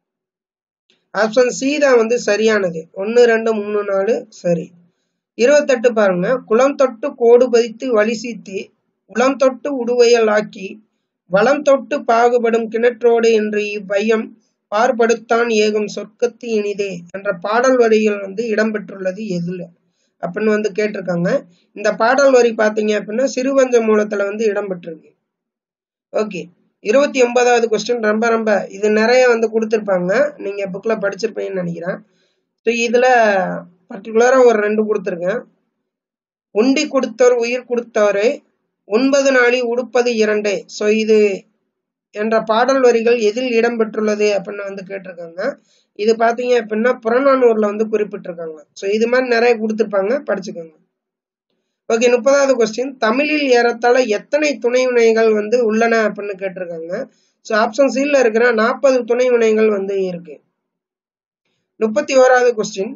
ஆப்ஷன் சி தான் வந்து சரியானது ஒன்று ரெண்டு மூணு நாலு சரி இருபத்தெட்டு பாருங்க குளம் தொட்டு கோடு பதித்து வழி சீத்தி உளம் தொட்டு உடுவையல் ஆக்கி வளம் தொட்டு பாகுபடும் கிணற்றோடு என்று இவ்வையம் பார்படுத்தான் ஏகும் சொர்க்கத்து இனிதே என்ற பாடல் வரிகள் வந்து இடம்பெற்றுள்ளது எதுல அப்படின்னு வந்து கேட்டிருக்காங்க இந்த பாடல் வரி பார்த்தீங்க அப்படின்னா சிறுவஞ்ச மூலத்துல வந்து இடம்பெற்றிருக்கு ஓகே இருபத்தி ஒன்பதாவது கொஸ்டின் ரொம்ப ரொம்ப இது நிறைய வந்து கொடுத்துருப்பாங்க நீங்க புக்ல படிச்சிருப்பீங்கன்னு நினைக்கிறேன் ஸோ இதுல பர்டிகுலரா ஒரு ரெண்டு கொடுத்துருக்கேன் உண்டி கொடுத்தோர் உயிர் கொடுத்தவரே ஒன்பது நாளி உடுப்பது இரண்டே ஸோ இது என்ற பாடல் வரிகள் எதில் இடம்பெற்றுள்ளது அப்படின்னு வந்து கேட்டிருக்காங்க இது பார்த்தீங்க அப்படின்னா புறநானூர்ல வந்து குறிப்பிட்டிருக்காங்க ஸோ இது மாதிரி நிறைய கொடுத்துருப்பாங்க படிச்சுக்கோங்க ஓகே முப்பதாவது கொஸ்டின் தமிழில் ஏறத்தாழ எத்தனை துணை வினைகள் வந்து உள்ளன அப்படின்னு கேட்டிருக்காங்க ஸோ ஆப்ஷன் சில இருக்கிற நாற்பது துணை வினைகள் வந்து இருக்கு முப்பத்தி ஓராவது கொஸ்டின்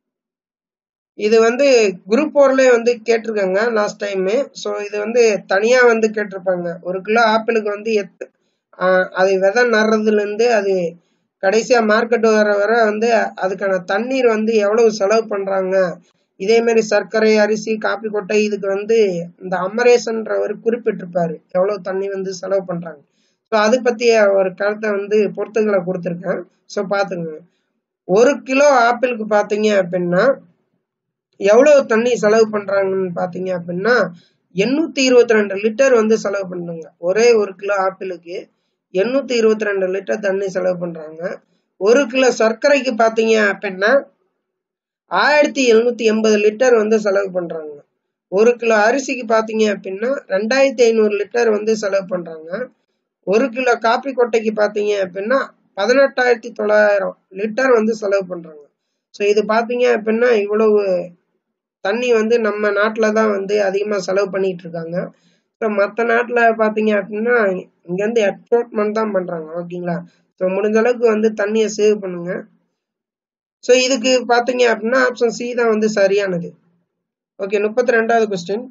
இது வந்து குரூப் ஃபோர்லேயே வந்து கேட்டிருக்காங்க லாஸ்ட் டைமு ஸோ இது வந்து தனியாக வந்து கேட்டிருப்பாங்க ஒரு கிலோ ஆப்பிளுக்கு வந்து எத் அது விதை நடுறதுலேருந்து அது கடைசியாக மார்க்கெட் வர வர வந்து அதுக்கான தண்ணீர் வந்து எவ்வளவு செலவு பண்ணுறாங்க இதே மாதிரி சர்க்கரை அரிசி காப்பி கொட்டை இதுக்கு வந்து இந்த அமரேசன்றவர் குறிப்பிட்டிருப்பாரு எவ்வளவு தண்ணி வந்து செலவு பண்ணுறாங்க ஸோ அது பற்றிய ஒரு கருத்தை வந்து பொறுத்துகளை கொடுத்துருக்கேன் ஸோ பார்த்துங்க ஒரு கிலோ ஆப்பிளுக்கு பார்த்தீங்க அப்படின்னா எவ்வளவு தண்ணி செலவு பண்றாங்கன்னு பாத்தீங்க அப்படின்னா எண்ணூத்தி இருபத்தி ரெண்டு லிட்டர் வந்து செலவு பண்றாங்க ஒரே ஒரு கிலோ ஆப்பிளுக்கு எண்ணூத்தி இருபத்தி ரெண்டு லிட்டர் தண்ணி செலவு பண்றாங்க ஒரு கிலோ சர்க்கரைக்கு பாத்தீங்க அப்படின்னா ஆயிரத்தி எழுநூத்தி எண்பது லிட்டர் வந்து செலவு பண்றாங்க ஒரு கிலோ அரிசிக்கு பாத்தீங்க அப்படின்னா ரெண்டாயிரத்தி ஐநூறு லிட்டர் வந்து செலவு பண்றாங்க ஒரு கிலோ காப்பி கொட்டைக்கு பாத்தீங்க அப்படின்னா பதினெட்டாயிரத்தி தொள்ளாயிரம் லிட்டர் வந்து செலவு பண்றாங்க ஸோ இது பாத்தீங்க அப்படின்னா இவ்வளவு தண்ணி வந்து நம்ம நாட்டில் தான் வந்து அதிகமாக செலவு பண்ணிட்டு இருக்காங்க ஸோ மற்ற நாட்டில் பார்த்தீங்க அப்படின்னா இங்கேருந்து எக்ஸ்போர்ட்மெண்ட் தான் பண்ணுறாங்க ஓகேங்களா ஸோ முடிஞ்ச அளவுக்கு வந்து தண்ணியை சேவ் பண்ணுங்க ஸோ இதுக்கு பார்த்தீங்க அப்படின்னா ஆப்ஷன் சி தான் வந்து சரியானது ஓகே முப்பத்தி ரெண்டாவது கொஸ்டின்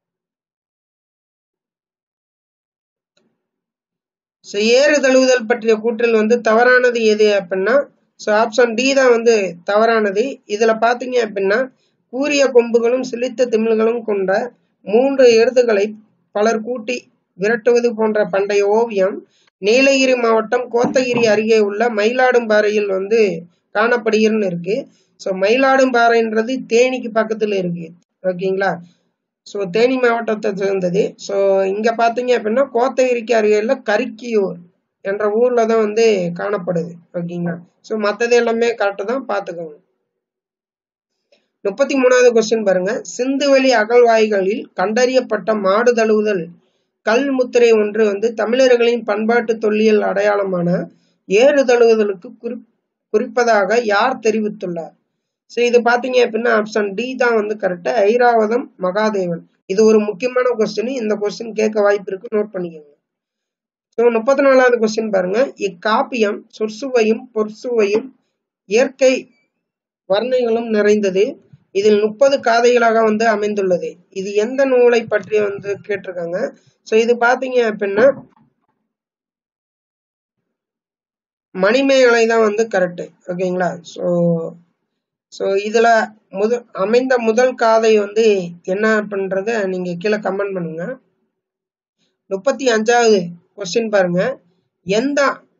ஸோ ஏறு தழுவுதல் பற்றிய கூற்றில் வந்து தவறானது எது அப்படின்னா ஸோ ஆப்ஷன் டி தான் வந்து தவறானது இதில் பார்த்தீங்க அப்படின்னா கூரிய கொம்புகளும் சிலித்த திமிழ்களும் கொண்ட மூன்று எருதுகளை பலர் கூட்டி விரட்டுவது போன்ற பண்டைய ஓவியம் நீலகிரி மாவட்டம் கோத்தகிரி அருகே உள்ள மயிலாடும்பாறையில் வந்து காணப்படுகிறன்னு இருக்கு ஸோ மயிலாடும்பாறைன்றது தேனிக்கு பக்கத்தில் இருக்கு ஓகேங்களா ஸோ தேனி மாவட்டத்தை சேர்ந்தது ஸோ இங்கே பார்த்தீங்க அப்படின்னா கோத்தகிரிக்கு அருகில் கரிக்கியூர் என்ற ஊரில் தான் வந்து காணப்படுது ஓகேங்களா ஸோ மற்றது எல்லாமே கரெக்டு தான் பார்த்துக்கோங்க முப்பத்தி மூணாவது கொஸ்டின் பாருங்க சிந்துவெளி அகழ்வாய்களில் கண்டறியப்பட்ட மாடு தழுவுதல் கல் முத்திரை ஒன்று வந்து தமிழர்களின் பண்பாட்டு தொல்லியல் அடையாளமான ஏறு தழுவுதலுக்கு குறி குறிப்பதாக யார் தெரிவித்துள்ளார் ஸோ இது பார்த்தீங்க அப்படின்னா ஆப்ஷன் டி தான் வந்து கரெக்டா ஐராவதம் மகாதேவன் இது ஒரு முக்கியமான கொஸ்டின் இந்த கொஸ்டின் கேட்க வாய்ப்பு இருக்கு நோட் பண்ணிக்கோங்க ஸோ முப்பத்தி நாலாவது கொஸ்டின் பாருங்க இக்காப்பியம் சொற்சுவையும் பொற்சுவையும் இயற்கை வர்ணைகளும் நிறைந்தது இதில் முப்பது காதைகளாக வந்து அமைந்துள்ளது இது எந்த நூலை பற்றி வந்து கேட்டிருக்காங்க ஸோ இது பார்த்தீங்க அப்படின்னா மணிமேகலை தான் வந்து கரெக்டு ஓகேங்களா ஸோ ஸோ இதில் முத அமைந்த முதல் காதை வந்து என்ன அப்படின்றத நீங்கள் கீழே கமெண்ட் பண்ணுங்க முப்பத்தி அஞ்சாவது கொஸ்டின் பாருங்க எந்த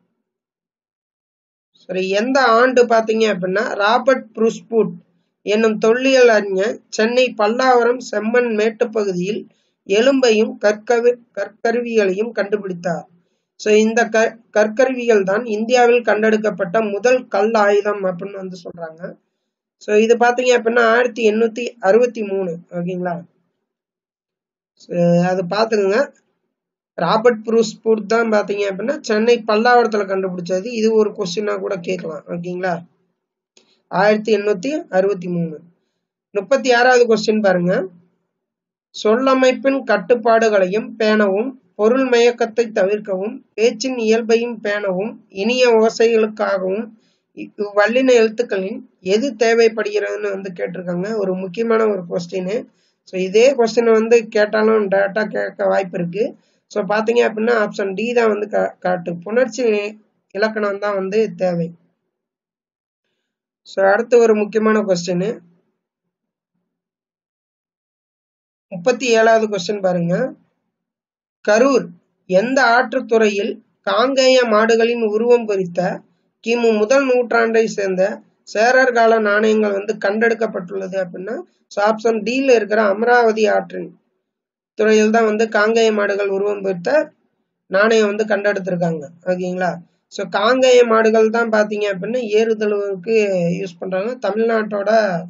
சரி எந்த ஆண்டு பார்த்தீங்க அப்படின்னா ராபர்ட் புருஸ்பூட் என்னும் தொல்லியல் அறிஞர் சென்னை பல்லாவரம் செம்மண் மேட்டுப்பகுதியில் எலும்பையும் கற்கவி கற்கருவிகளையும் கண்டுபிடித்தார் ஸோ இந்த க கற்கருவிகள் தான் இந்தியாவில் கண்டெடுக்கப்பட்ட முதல் கல் ஆயுதம் அப்படின்னு வந்து சொல்றாங்க ஸோ இது பார்த்தீங்க அப்படின்னா ஆயிரத்தி எண்ணூத்தி அறுபத்தி மூணு ஓகேங்களா அது பார்த்துக்குங்க ராபர்ட் ப்ரூஸ்பூட் தான் பார்த்தீங்க அப்படின்னா சென்னை பல்லாவரத்தில் கண்டுபிடிச்சது இது ஒரு கொஸ்டினாக கூட கேட்கலாம் ஓகேங்களா ஆயிரத்தி எண்ணூத்தி அறுபத்தி மூணு முப்பத்தி ஆறாவது கொஸ்டின் பாருங்க சொல்லமைப்பின் கட்டுப்பாடுகளையும் பேணவும் பொருள் மயக்கத்தை தவிர்க்கவும் பேச்சின் இயல்பையும் பேணவும் இனிய ஓசைகளுக்காகவும் இவ்வல்லின எழுத்துக்களின் எது தேவைப்படுகிறதுன்னு வந்து கேட்டிருக்காங்க ஒரு முக்கியமான ஒரு கொஸ்டின் ஸோ இதே கொஸ்டின் வந்து கேட்டாலும் டேரெக்டாக கேட்க வாய்ப்பு இருக்கு ஸோ பார்த்தீங்க அப்படின்னா ஆப்ஷன் டி தான் வந்து காட்டு புணர்ச்சி இலக்கணம் தான் வந்து தேவை ஸோ அடுத்து ஒரு முக்கியமான கொஸ்டின் முப்பத்தி ஏழாவது கொஸ்டின் பாருங்க கரூர் எந்த ஆற்றுத்துறையில் காங்கேய மாடுகளின் உருவம் குறித்த கிமு முதல் நூற்றாண்டை சேர்ந்த சேரர் கால நாணயங்கள் வந்து கண்டெடுக்கப்பட்டுள்ளது அப்படின்னா ஸோ ஆப்ஷன் டியில் இருக்கிற அமராவதி ஆற்றின் துறையில் தான் வந்து காங்கேய மாடுகள் உருவம் குறித்த நாணயம் வந்து கண்டெடுத்திருக்காங்க ஓகேங்களா ஸோ காங்கேய மாடுகள் தான் பார்த்தீங்க அப்படின்னா ஏறுதழுவுக்கு யூஸ் பண்ணுறாங்க தமிழ்நாட்டோட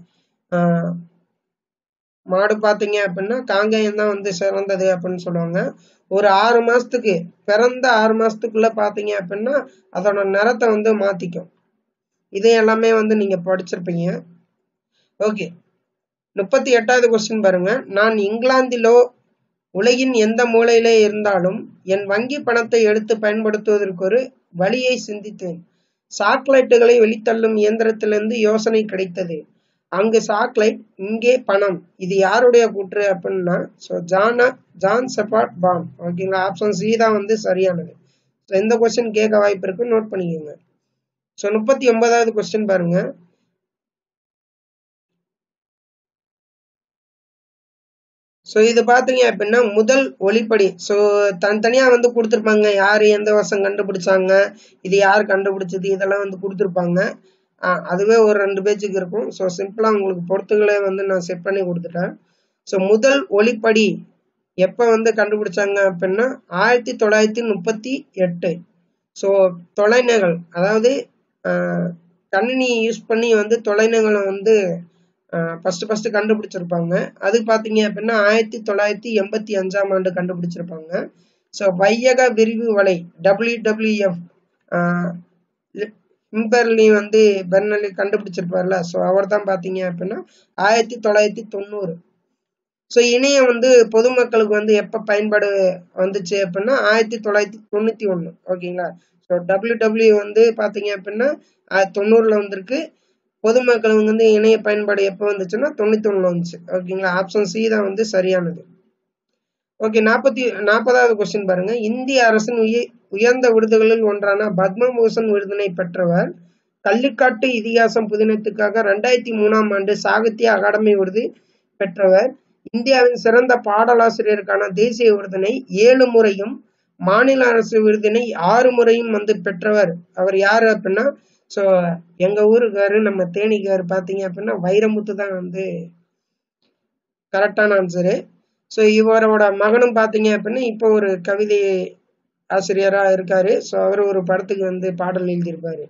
மாடு பார்த்தீங்க அப்படின்னா காங்கேயம் தான் வந்து சிறந்தது அப்படின்னு சொல்லுவாங்க ஒரு ஆறு மாசத்துக்கு பிறந்த ஆறு மாசத்துக்குள்ள பார்த்தீங்க அப்படின்னா அதோட நிறத்தை வந்து மாத்திக்கும் இது எல்லாமே வந்து நீங்க படிச்சிருப்பீங்க ஓகே முப்பத்தி எட்டாவது கொஸ்டின் பாருங்க நான் இங்கிலாந்திலோ உலகின் எந்த மூலையிலே இருந்தாலும் என் வங்கி பணத்தை எடுத்து பயன்படுத்துவதற்கு ஒரு வழியை சிந்தித்தேன் சாக்லேட்டுகளை வெளித்தள்ளும் இயந்திரத்திலிருந்து யோசனை கிடைத்தது அங்கு சாக்லேட் இங்கே பணம் இது யாருடைய கூற்று அப்படின்னா ஸோ ஜானா ஜான் செபாட் பாம் ஓகேங்களா ஆப்ஷன் சி தான் வந்து சரியானது ஸோ இந்த கொஸ்டின் கேட்க வாய்ப்பு இருக்கு நோட் பண்ணிக்கோங்க ஸோ முப்பத்தி ஒன்பதாவது கொஸ்டின் பாருங்க ஸோ இது பார்த்தீங்க அப்படின்னா முதல் ஒளிப்படி ஸோ தனித்தனியாக வந்து கொடுத்துருப்பாங்க யார் எந்த வருஷம் கண்டுபிடிச்சாங்க இது யார் கண்டுபிடிச்சது இதெல்லாம் வந்து கொடுத்துருப்பாங்க அதுவே ஒரு ரெண்டு பேஜுக்கு இருக்கும் ஸோ சிம்பிளாக உங்களுக்கு பொறுத்துக்களே வந்து நான் செட் பண்ணி கொடுத்துட்டேன் ஸோ முதல் ஒளிப்படி எப்போ வந்து கண்டுபிடிச்சாங்க அப்படின்னா ஆயிரத்தி தொள்ளாயிரத்தி முப்பத்தி எட்டு ஸோ தொலைநகல் அதாவது கணினி யூஸ் பண்ணி வந்து தொலைநகலை வந்து ஃபர்ஸ்ட் ஃபர்ஸ்ட் கண்டுபிடிச்சிருப்பாங்க அது பார்த்தீங்க அப்படின்னா ஆயிரத்தி தொள்ளாயிரத்தி எண்பத்தி அஞ்சாம் ஆண்டு கண்டுபிடிச்சிருப்பாங்க ஸோ வையக விரிவு வலை டபிள்யூ டபிள்யூஎஃப் இம்பர்லி வந்து பெர்னலி கண்டுபிடிச்சிருப்பார்ல ஸோ அவர் தான் பார்த்தீங்க அப்படின்னா ஆயிரத்தி தொள்ளாயிரத்தி தொண்ணூறு ஸோ இணையம் வந்து பொதுமக்களுக்கு வந்து எப்போ பயன்பாடு வந்துச்சு அப்படின்னா ஆயிரத்தி தொள்ளாயிரத்தி தொண்ணூற்றி ஒன்று ஓகேங்களா ஸோ டபிள்யூ டபிள்யூ வந்து பார்த்தீங்க அப்படின்னா தொண்ணூறில் வந்திருக்கு பொதுமக்களுக்கு வந்து இணைய பயன்பாடு எப்போ வந்துச்சுன்னா தொண்ணூத்தி ஒண்ணுல வந்துச்சு ஓகேங்களா ஆப்ஷன் சி தான் வந்து சரியானது ஓகே நாற்பத்தி நாற்பதாவது கொஸ்டின் பாருங்க இந்திய அரசின் உய உயர்ந்த விருதுகளில் ஒன்றான பத்மபூஷன் விருதினை பெற்றவர் கள்ளிக்காட்டு இதிகாசம் புதினத்துக்காக ரெண்டாயிரத்தி மூணாம் ஆண்டு சாகித்ய அகாடமி விருது பெற்றவர் இந்தியாவின் சிறந்த பாடலாசிரியருக்கான தேசிய விருதினை ஏழு முறையும் மாநில அரசு விருதினை ஆறு முறையும் வந்து பெற்றவர் அவர் யாரு அப்படின்னா ஸோ எங்க ஊருக்காரு நம்ம தேனிக்காரு பார்த்தீங்க அப்படின்னா வைரமுத்து தான் வந்து கரெக்டான ஆன்சரு ஸோ இவரோட மகனும் பார்த்தீங்க அப்படின்னா இப்போ ஒரு கவிதை ஆசிரியராக இருக்காரு ஸோ அவர் ஒரு படத்துக்கு வந்து பாடல் எழுதியிருப்பாரு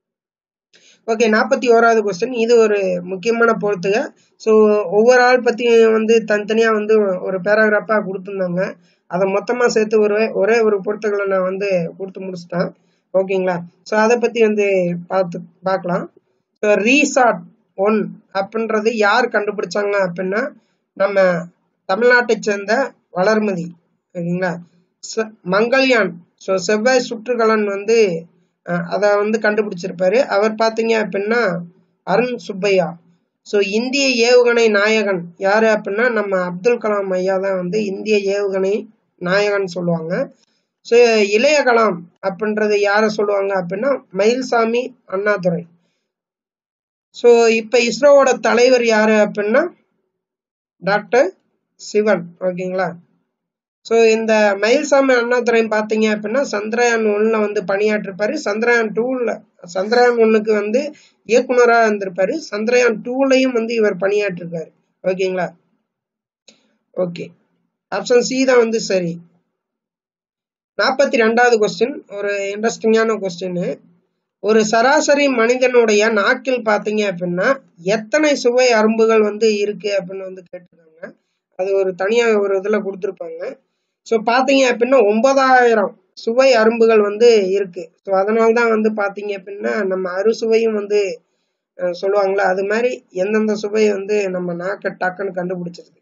ஓகே நாற்பத்தி ஓராவது கொஸ்டின் இது ஒரு முக்கியமான பொறுத்துக ஸோ ஒவ்வொரு ஆள் பற்றி வந்து தனித்தனியாக வந்து ஒரு பேராகிராஃபாக கொடுத்துருந்தாங்க அதை மொத்தமாக சேர்த்து ஒரு ஒரே ஒரு பொறுத்துகளை நான் வந்து கொடுத்து முடிச்சிட்டேன் ஓகேங்களா ஸோ அதை பற்றி வந்து பார்த்து பார்க்கலாம் ஸோ ரீசார்ட் ஒன் அப்படின்றது யார் கண்டுபிடிச்சாங்க அப்படின்னா நம்ம தமிழ்நாட்டை சேர்ந்த வளர்மதி ஓகேங்களா மங்கள்யான் ஸோ செவ்வாய் சுற்றுகலன் வந்து அதை வந்து கண்டுபிடிச்சிருப்பாரு அவர் பார்த்தீங்க அப்படின்னா அருண் சுப்பையா ஸோ இந்திய ஏவுகணை நாயகன் யாரு அப்படின்னா நம்ம அப்துல் கலாம் ஐயா தான் வந்து இந்திய ஏவுகணை நாயகன் சொல்லுவாங்க ஸோ இளைய கலாம் அப்படின்றது யாரை சொல்லுவாங்க அப்படின்னா மயில்சாமி அண்ணாதுரை ஸோ இப்போ இஸ்ரோவோட தலைவர் யாரு அப்படின்னா டாக்டர் சிவன் ஓகேங்களா ஸோ இந்த மயில்சாமி அண்ணாதுரை பார்த்தீங்க அப்படின்னா சந்திரயான் ஒன்ல வந்து பணியாற்றிருப்பாரு சந்திரயான் டூவில் சந்திரயான் ஒன்னுக்கு வந்து இயக்குனராக இருந்திருப்பாரு சந்திரயான் டூலையும் வந்து இவர் பணியாற்றிருக்காரு ஓகேங்களா ஓகே ஆப்ஷன் சி தான் வந்து சரி நாற்பத்தி ரெண்டாவது கொஸ்டின் ஒரு இன்ட்ரெஸ்டிங்கான கொஸ்டின் ஒரு சராசரி மனிதனுடைய நாக்கில் பார்த்தீங்க அப்படின்னா எத்தனை சுவை அரும்புகள் வந்து இருக்கு அப்படின்னு வந்து கேட்டிருக்காங்க அது ஒரு தனியாக ஒரு இதில் கொடுத்துருப்பாங்க ஸோ பார்த்தீங்க அப்படின்னா ஒன்பதாயிரம் சுவை அரும்புகள் வந்து இருக்கு ஸோ அதனால தான் வந்து பார்த்தீங்க அப்படின்னா நம்ம அறுசுவையும் வந்து சொல்லுவாங்களா அது மாதிரி எந்தெந்த சுவை வந்து நம்ம நாக்கை டக்குன்னு கண்டுபிடிச்சிருக்கு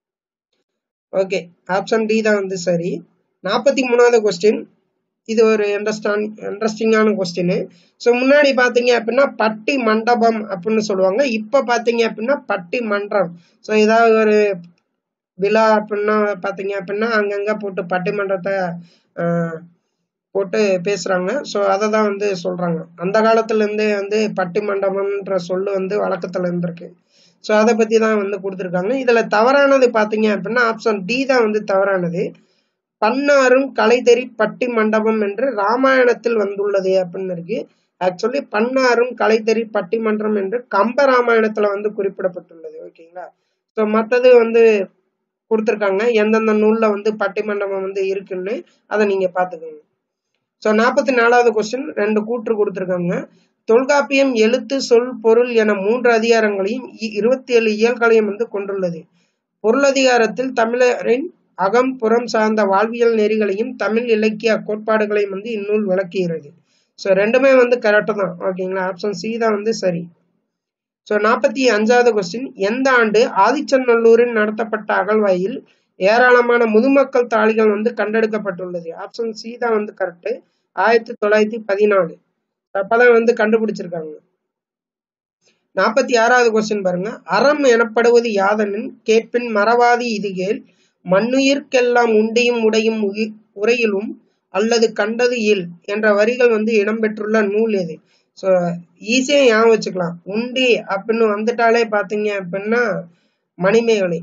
ஓகே ஆப்ஷன் டி தான் வந்து சரி நாற்பத்தி மூணாவது கொஸ்டின் இது ஒரு இன்ட்ரெஸ்டான் இன்ட்ரெஸ்டிங்கான கொஸ்டின் ஸோ முன்னாடி பார்த்தீங்க அப்படின்னா பட்டி மண்டபம் அப்படின்னு சொல்லுவாங்க இப்போ பார்த்தீங்க அப்படின்னா பட்டி மன்றம் ஸோ ஏதாவது ஒரு விழா அப்படின்னா பார்த்தீங்க அப்படின்னா அங்கங்கே போட்டு பட்டிமன்றத்தை ஆஹ், போட்டு பேசுறாங்க ஸோ அதை தான் வந்து சொல்றாங்க அந்த காலத்துல இருந்தே வந்து பட்டிமண்டபம்ன்ற சொல்லு வந்து வழக்கத்துல இருந்திருக்கு ஸோ அதை பத்தி தான் வந்து கொடுத்துருக்காங்க இதுல தவறானது பார்த்தீங்க அப்படின்னா ஆப்ஷன் டி தான் வந்து தவறானது பன்னாரும் கலைதெறி பட்டி மண்டபம் என்று ராமாயணத்தில் வந்துள்ளது அப்படின்னு இருக்கு ஆக்சுவலி பன்னாரும் கலைதெறி பட்டிமன்றம் என்று கம்ப ராமாயணத்துல வந்து குறிப்பிடப்பட்டுள்ளது ஓகேங்களா ஸோ மற்றது வந்து கொடுத்துருக்காங்க எந்தெந்த நூல்ல வந்து பட்டிமண்டபம் வந்து இருக்குன்னு அதை நீங்க பாத்துக்கோங்க ஸோ நாற்பத்தி நாலாவது கொஸ்டின் ரெண்டு கூற்று கொடுத்துருக்காங்க தொல்காப்பியம் எழுத்து சொல் பொருள் என மூன்று அதிகாரங்களையும் இ- இருபத்தி ஏழு இயல்களையும் வந்து கொண்டுள்ளது பொருளதிகாரத்தில் தமிழரின் அகம் புறம் சார்ந்த வாழ்வியல் நெறிகளையும் தமிழ் இலக்கிய கோட்பாடுகளையும் வந்து இந்நூல் விளக்குகிறது ஸோ ரெண்டுமே வந்து கரெக்டு தான் ஓகேங்களா ஆப்ஷன் சி தான் வந்து சரி ஸோ நாற்பத்தி அஞ்சாவது கொஸ்டின் எந்த ஆண்டு ஆதிச்சநல்லூரில் நடத்தப்பட்ட அகழ்வாயில் ஏராளமான முதுமக்கள் தாளிகள் வந்து கண்டெடுக்கப்பட்டுள்ளது ஆப்ஷன் சி தான் வந்து கரெக்ட் ஆயிரத்தி தொள்ளாயிரத்தி பதினாலு அப்பதான் வந்து கண்டுபிடிச்சிருக்காங்க நாற்பத்தி ஆறாவது கொஸ்டின் பாருங்க அறம் எனப்படுவது யாதெனின் கேட்பின் மறவாதி இதுகேள் மண்ணுயிர்க்கெல்லாம் உண்டையும் உடையும் உயி- உரையிலும் அல்லது கண்டது இல் என்ற வரிகள் வந்து இடம்பெற்றுள்ள நூல் எது ஸோ ஈஸியா ஞாபகம் வச்சுக்கலாம் உண்டி அப்படின்னு வந்துட்டாலே பாத்தீங்க அப்படின்னா மணிமேகலை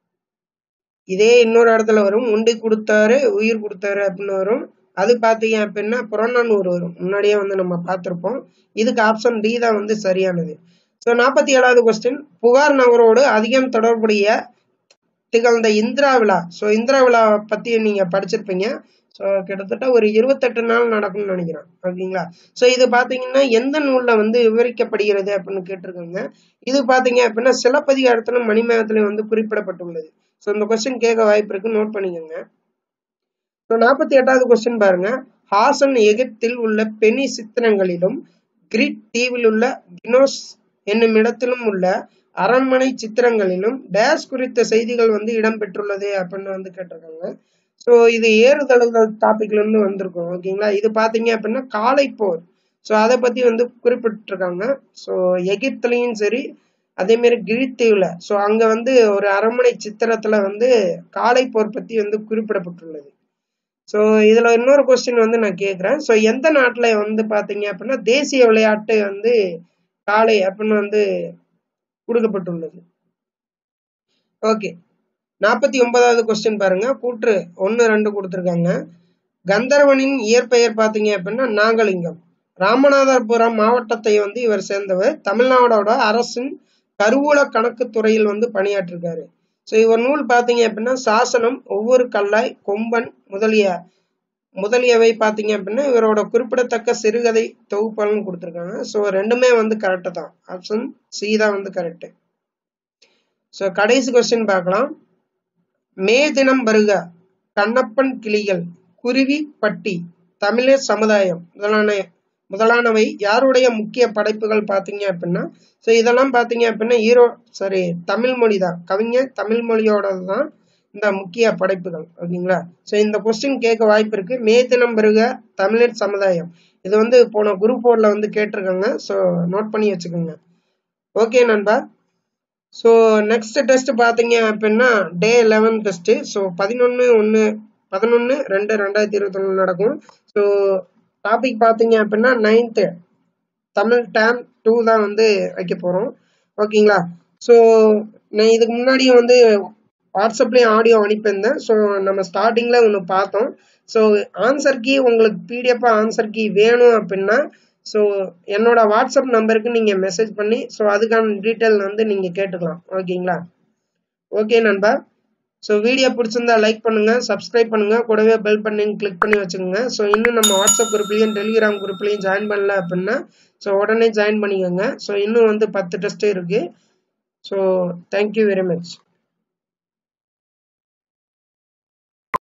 இதே இன்னொரு இடத்துல வரும் உண்டி கொடுத்தாரு உயிர் கொடுத்தாரு அப்படின்னு வரும் அது பாத்தீங்க அப்படின்னா புறநானூறு வரும் முன்னாடியே வந்து நம்ம பார்த்திருப்போம் இதுக்கு ஆப்ஷன் டி தான் வந்து சரியானது ஸோ நாற்பத்தி ஏழாவது கொஸ்டின் புகார் நகரோடு அதிகம் தொடர்புடைய திகழ்ந்த இந்திரா விழா ஸோ இந்திரா விழா பத்தி நீங்க படிச்சிருப்பீங்க ஸோ கிட்டத்தட்ட ஒரு இருபத்தெட்டு நாள் நடக்கும்னு நினைக்கிறேன் ஓகேங்களா ஸோ இது பாத்தீங்கன்னா எந்த நூல்ல வந்து விவரிக்கப்படுகிறது அப்படின்னு கேட்டிருக்காங்க இது பாத்தீங்க அப்படின்னா சிலப்பதிகாரத்திலும் மணிமேகத்திலும் வந்து குறிப்பிடப்பட்டுள்ளது ஸோ இந்த கொஸ்டின் கேட்க வாய்ப்பு இருக்கு நோட் பண்ணிக்கோங்க ஸோ நாற்பத்தி எட்டாவது கொஸ்டின் பாருங்க ஹாசன் எகிப்தில் உள்ள பெனி சித்திரங்களிலும் கிரீட் தீவில் உள்ள கினோஸ் என்னும் இடத்திலும் உள்ள அரண்மனை சித்திரங்களிலும் டேஷ் குறித்த செய்திகள் வந்து இடம்பெற்றுள்ளது அப்படின்னு வந்து கேட்டிருக்காங்க ஸோ இது ஏறுதழுதல் டாபிக்ல இருந்து வந்திருக்கும் ஓகேங்களா இது பாத்தீங்க அப்படின்னா காலை போர் ஸோ அதை பத்தி வந்து குறிப்பிட்டிருக்காங்க ஸோ எகிப்துலயும் சரி அதே மாதிரி கிரீத் தீவுல ஸோ அங்க வந்து ஒரு அரண்மனை சித்திரத்துல வந்து காலை போர் பத்தி வந்து குறிப்பிடப்பட்டுள்ளது ஸோ இதுல இன்னொரு கொஸ்டின் வந்து நான் கேட்குறேன் ஸோ எந்த நாட்டுல வந்து பாத்தீங்க அப்படின்னா தேசிய விளையாட்டு வந்து காளை அப்படின்னு வந்து கொடுக்கப்பட்டுள்ளது ஓகே நாற்பத்தி ஒன்பதாவது கொஸ்டின் பாருங்க கூற்று ஒன்று ரெண்டு கொடுத்துருக்காங்க கந்தர்வனின் இயற்பெயர் பார்த்தீங்க அப்படின்னா நாகலிங்கம் ராமநாதபுரம் மாவட்டத்தை வந்து இவர் சேர்ந்தவர் தமிழ்நாடோட அரசின் கருவூல கணக்கு துறையில் வந்து பணியாற்றிருக்காரு ஸோ இவர் நூல் பார்த்தீங்க அப்படின்னா சாசனம் ஒவ்வொரு கல்லாய் கொம்பன் முதலிய முதலியவை பார்த்தீங்க அப்படின்னா இவரோட குறிப்பிடத்தக்க சிறுகதை தொகுப்பல்னு கொடுத்துருக்காங்க ஸோ ரெண்டுமே வந்து கரெக்டு தான் ஆப்ஷன் சி தான் வந்து கரெக்டு ஸோ கடைசி கொஸ்டின் பார்க்கலாம் மே தினம் வருக கண்ணப்பன் கிளிகள் குருவி பட்டி தமிழர் சமுதாயம் முதலான முதலானவை யாருடைய முக்கிய படைப்புகள் பார்த்தீங்க அப்படின்னா ஸோ இதெல்லாம் பார்த்தீங்க அப்படின்னா ஈரோ சாரி தமிழ் மொழி தான் கவிஞர் தமிழ் மொழியோட தான் இந்த முக்கிய படைப்புகள் ஓகேங்களா ஸோ இந்த கொஸ்டின் கேட்க வாய்ப்பு இருக்கு மே தினம் பெருக தமிழர் சமுதாயம் இது வந்து போன குரூப் ஃபோர்ல வந்து கேட்டிருக்காங்க ஸோ நோட் பண்ணி வச்சுக்கோங்க ஓகே நண்பா ஸோ நெக்ஸ்ட் டெஸ்ட் பார்த்தீங்க அப்படின்னா டே லெவன் டெஸ்ட்டு ஸோ பதினொன்று ஒன்று பதினொன்று ரெண்டு ரெண்டாயிரத்தி இருபத்தொன்று நடக்கும் ஸோ டாபிக் பார்த்தீங்க அப்படின்னா நைன்த்து தமிழ் டேம் டூ தான் வந்து வைக்க போகிறோம் ஓகேங்களா ஸோ நான் இதுக்கு முன்னாடியே வந்து வாட்ஸ்அப்லேயும் ஆடியோ அனுப்பியிருந்தேன் ஸோ நம்ம ஸ்டார்டிங்கில் ஒன்று பார்த்தோம் ஸோ ஆன்சர் கீ உங்களுக்கு பிடிஎஃப் ஆன்சர் கீ வேணும் அப்படின்னா ஸோ என்னோட வாட்ஸ்அப் நம்பருக்கு நீங்கள் மெசேஜ் பண்ணி ஸோ அதுக்கான டீட்டெயில் வந்து நீங்கள் கேட்டுக்கலாம் ஓகேங்களா ஓகே நண்பா ஸோ வீடியோ பிடிச்சிருந்தா லைக் பண்ணுங்க சப்ஸ்கிரைப் பண்ணுங்க கூடவே பெல் பண்ணி கிளிக் பண்ணி வச்சுக்கோங்க ஸோ இன்னும் நம்ம வாட்ஸ்அப் குரூப்லையும் டெலிகிராம் குரூப்லையும் ஜாயின் பண்ணல அப்படின்னா ஸோ உடனே ஜாயின் பண்ணிக்கோங்க ஸோ இன்னும் வந்து பத்து டெஸ்ட் இருக்கு ஸோ தேங்க்யூ வெரி மச்